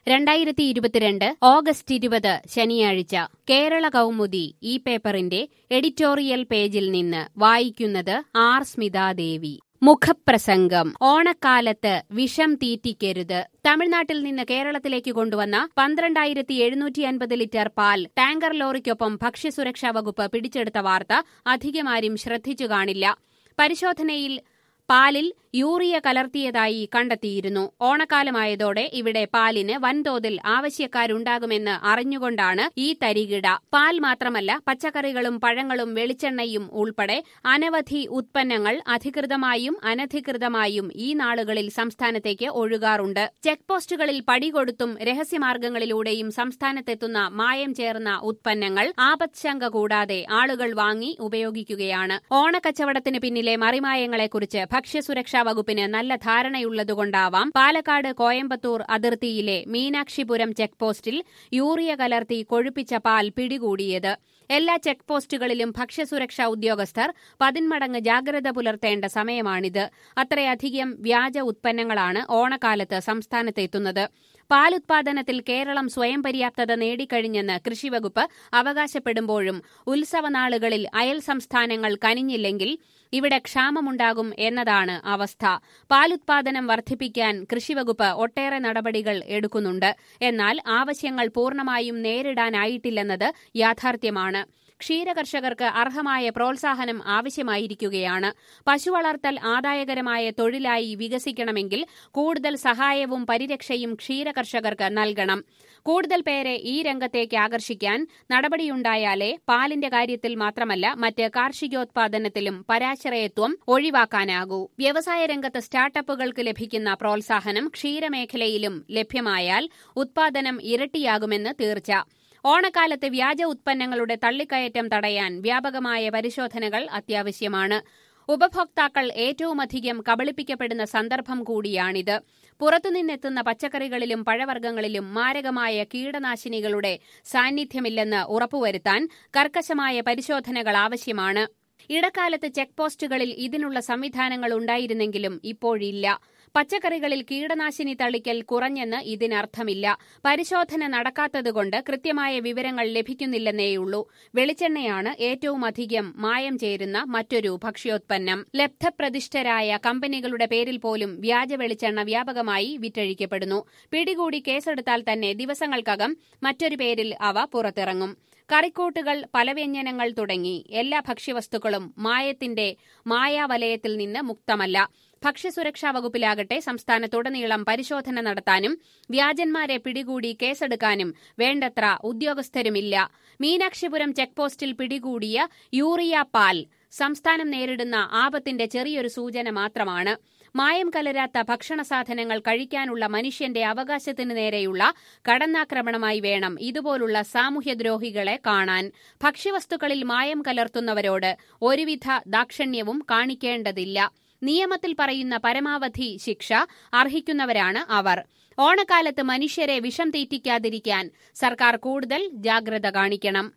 രണ്ടായിരത്തി ഇരുപത്തിരണ്ട് ഓഗസ്റ്റ് ഇരുപത് ശനിയാഴ്ച കേരള കൗമുദി ഈ പേപ്പറിന്റെ എഡിറ്റോറിയൽ പേജിൽ നിന്ന് വായിക്കുന്നത് ആർ സ്മിതാദേവി മുഖപ്രസംഗം ഓണക്കാലത്ത് വിഷം തീറ്റിക്കരുത് തമിഴ്നാട്ടിൽ നിന്ന് കേരളത്തിലേക്ക് കൊണ്ടുവന്ന പന്ത്രണ്ടായിരത്തി എഴുന്നൂറ്റി അൻപത് ലിറ്റർ പാൽ ടാങ്കർ ലോറിക്കൊപ്പം ഭക്ഷ്യസുരക്ഷാ വകുപ്പ് പിടിച്ചെടുത്ത വാർത്ത അധികമാരും ശ്രദ്ധിച്ചു കാണില്ല പരിശോധനയിൽ പാലിൽ യൂറിയ കലർത്തിയതായി കണ്ടെത്തിയിരുന്നു ഓണക്കാലമായതോടെ ഇവിടെ പാലിന് വൻതോതിൽ ആവശ്യക്കാരുണ്ടാകുമെന്ന് അറിഞ്ഞുകൊണ്ടാണ് ഈ തരികിട പാൽ മാത്രമല്ല പച്ചക്കറികളും പഴങ്ങളും വെളിച്ചെണ്ണയും ഉൾപ്പെടെ അനവധി ഉത്പന്നങ്ങൾ അധികൃതമായും അനധികൃതമായും ഈ നാളുകളിൽ സംസ്ഥാനത്തേക്ക് ഒഴുകാറുണ്ട് ചെക്ക് പോസ്റ്റുകളിൽ പടികൊടുത്തും രഹസ്യമാർഗങ്ങളിലൂടെയും സംസ്ഥാനത്തെത്തുന്ന മായം ചേർന്ന ഉത്പന്നങ്ങൾ ആപത്ശങ്ക കൂടാതെ ആളുകൾ വാങ്ങി ഉപയോഗിക്കുകയാണ് ഓണക്കച്ചവടത്തിന് പിന്നിലെ മറിമായങ്ങളെക്കുറിച്ച് ഭക്ഷ്യസുരക്ഷാ വകുപ്പിന് നല്ല ധാരണയുള്ളതുകൊണ്ടാവാം പാലക്കാട് കോയമ്പത്തൂർ അതിർത്തിയിലെ മീനാക്ഷിപുരം ചെക്ക് പോസ്റ്റിൽ യൂറിയ കലർത്തി കൊഴുപ്പിച്ച പാൽ പിടികൂടിയത് എല്ലാ ചെക്ക് പോസ്റ്റുകളിലും ഭക്ഷ്യസുരക്ഷാ ഉദ്യോഗസ്ഥർ പതിന്മടങ്ങ് ജാഗ്രത പുലർത്തേണ്ട സമയമാണിത് അത്രയധികം വ്യാജ ഉത്പന്നങ്ങളാണ് ഓണക്കാലത്ത് സംസ്ഥാനത്തെത്തുന്നത് പാലുത്പാദനത്തിൽ കേരളം സ്വയം പര്യാപ്തത നേടിക്കഴിഞ്ഞെന്ന് കൃഷിവകുപ്പ് അവകാശപ്പെടുമ്പോഴും ഉത്സവനാളുകളിൽ അയൽ സംസ്ഥാനങ്ങൾ കനിഞ്ഞില്ലെങ്കിൽ ഇവിടെ ക്ഷാമമുണ്ടാകും എന്നതാണ് അവസ്ഥ പാലുത്പാദനം വർദ്ധിപ്പിക്കാൻ കൃഷിവകുപ്പ് ഒട്ടേറെ നടപടികൾ എടുക്കുന്നുണ്ട് എന്നാൽ ആവശ്യങ്ങൾ പൂർണ്ണമായും നേരിടാനായിട്ടില്ലെന്നത് യാഥാർത്ഥ്യമാണ് ക്ഷീരകർഷകർക്ക് അർഹമായ പ്രോത്സാഹനം ആവശ്യമായിരിക്കുകയാണ് പശുവളർത്തൽ ആദായകരമായ തൊഴിലായി വികസിക്കണമെങ്കിൽ കൂടുതൽ സഹായവും പരിരക്ഷയും ക്ഷീരകർഷകർക്ക് നൽകണം കൂടുതൽ പേരെ ഈ രംഗത്തേക്ക് ആകർഷിക്കാൻ നടപടിയുണ്ടായാലേ പാലിന്റെ കാര്യത്തിൽ മാത്രമല്ല മറ്റ് കാർഷികോത്പാദനത്തിലും പരാശ്രയത്വം ഒഴിവാക്കാനാകൂ വ്യവസായ രംഗത്ത് സ്റ്റാർട്ടപ്പുകൾക്ക് ലഭിക്കുന്ന പ്രോത്സാഹനം ക്ഷീരമേഖലയിലും ലഭ്യമായാൽ ഉത്പാദനം ഇരട്ടിയാകുമെന്ന് തീർച്ച ഓണക്കാലത്ത് വ്യാജ ഉത്പന്നങ്ങളുടെ തള്ളിക്കയറ്റം തടയാൻ വ്യാപകമായ പരിശോധനകൾ അത്യാവശ്യമാണ് ഉപഭോക്താക്കൾ ഏറ്റവുമധികം കബളിപ്പിക്കപ്പെടുന്ന സന്ദർഭം കൂടിയാണിത് പുറത്തുനിന്നെത്തുന്ന പച്ചക്കറികളിലും പഴവർഗ്ഗങ്ങളിലും മാരകമായ കീടനാശിനികളുടെ സാന്നിധ്യമില്ലെന്ന് ഉറപ്പുവരുത്താൻ കർക്കശമായ പരിശോധനകൾ ആവശ്യമാണ് ഇടക്കാലത്ത് ചെക്ക് പോസ്റ്റുകളിൽ ഇതിനുള്ള സംവിധാനങ്ങൾ ഉണ്ടായിരുന്നെങ്കിലും ഇപ്പോഴില്ല പച്ചക്കറികളിൽ കീടനാശിനി തളിക്കൽ കുറഞ്ഞെന്ന് ഇതിനർത്ഥമില്ല പരിശോധന നടക്കാത്തതുകൊണ്ട് കൃത്യമായ വിവരങ്ങൾ ലഭിക്കുന്നില്ലെന്നേയുള്ളൂ വെളിച്ചെണ്ണയാണ് ഏറ്റവുമധികം മായം ചേരുന്ന മറ്റൊരു ഭക്ഷ്യോത്പന്നം ലബ്ധപ്രതിഷ്ഠരായ കമ്പനികളുടെ പേരിൽ പോലും വ്യാജ വെളിച്ചെണ്ണ വ്യാപകമായി വിറ്റഴിക്കപ്പെടുന്നു പിടികൂടി കേസെടുത്താൽ തന്നെ ദിവസങ്ങൾക്കകം മറ്റൊരു പേരിൽ അവ പുറത്തിറങ്ങും കറിക്കൂട്ടുകൾ പലവ്യഞ്ജനങ്ങൾ തുടങ്ങി എല്ലാ ഭക്ഷ്യവസ്തുക്കളും മായത്തിന്റെ മായാവലയത്തിൽ നിന്ന് മുക്തമല്ല ഭക്ഷ്യസുരക്ഷാ വകുപ്പിലാകട്ടെ സംസ്ഥാനത്തുടനീളം പരിശോധന നടത്താനും വ്യാജന്മാരെ പിടികൂടി കേസെടുക്കാനും വേണ്ടത്ര ഉദ്യോഗസ്ഥരുമില്ല മീനാക്ഷിപുരം ചെക്ക് പോസ്റ്റിൽ പിടികൂടിയ യൂറിയ പാൽ സംസ്ഥാനം നേരിടുന്ന ആപത്തിന്റെ ചെറിയൊരു സൂചന മാത്രമാണ് മായം കലരാത്ത ഭക്ഷണ സാധനങ്ങൾ കഴിക്കാനുള്ള മനുഷ്യന്റെ അവകാശത്തിനു നേരെയുള്ള കടന്നാക്രമണമായി വേണം ഇതുപോലുള്ള സാമൂഹ്യദ്രോഹികളെ കാണാൻ ഭക്ഷ്യവസ്തുക്കളിൽ മായം കലർത്തുന്നവരോട് ഒരുവിധ ദാക്ഷണ്യവും കാണിക്കേണ്ടതില്ല നിയമത്തിൽ പറയുന്ന പരമാവധി ശിക്ഷ അർഹിക്കുന്നവരാണ് അവർ ഓണക്കാലത്ത് മനുഷ്യരെ വിഷം തീറ്റിക്കാതിരിക്കാൻ സർക്കാർ കൂടുതൽ ജാഗ്രത കാണിക്കണം